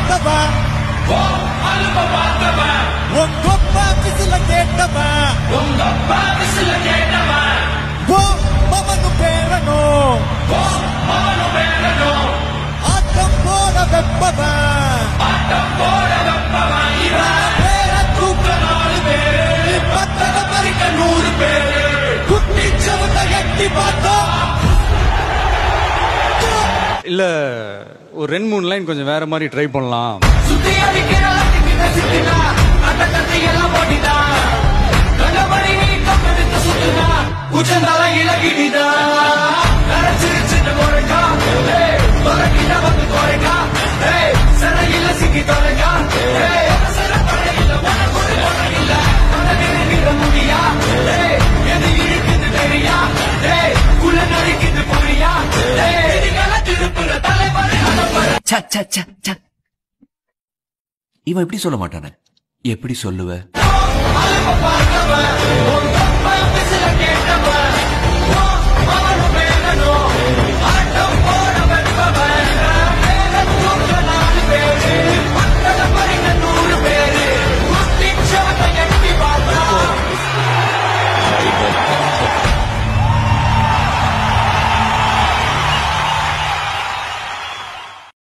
பார்த்தவன் உங்கப்பா விசில கேட்டவன் ஓ மமனு பேரனோ ஆட்டம் போட வெப்பவன் பேர தூக்க நாலு பேரு பத்தக பறிக்க நூறு பேரு குட்டி சவத்தை எட்டி பார்த்தோம் இல்ல ஒரு ரெண்டு மூணு லைன் கொஞ்சம் வேற மாதிரி ட்ரை பண்ணலாம் சுத்தி அடிக்கிற அடிக்கிற சித்தினா அந்த கத்தி எல்லாம் போட்டினா கண்டபடி நீ கம்பெடுத்து சுத்துனா உச்சந்தால இலகிடிதா நரைச்சிருச்சுட்டு முறைக்கா துறக்கிட்ட வந்து குறைக்கா சிறையில சிக்கி தொலைக்கா சிறப்படையில உனக்கு ஒரு குறை இல்ல உனக்கு இருக்கிற முடியா ஏய், எது இருக்குது தெரியா ஏய், குள்ள நடிக்குது புரியா ஏய், இதுகளை திருப்புற தலைவரை அனுப்புற ச ச ச ச இவன் இப்படி சொல்ல மாட்டானே எப்படி சொல்லுவ அலுப்ப பார்த்தவ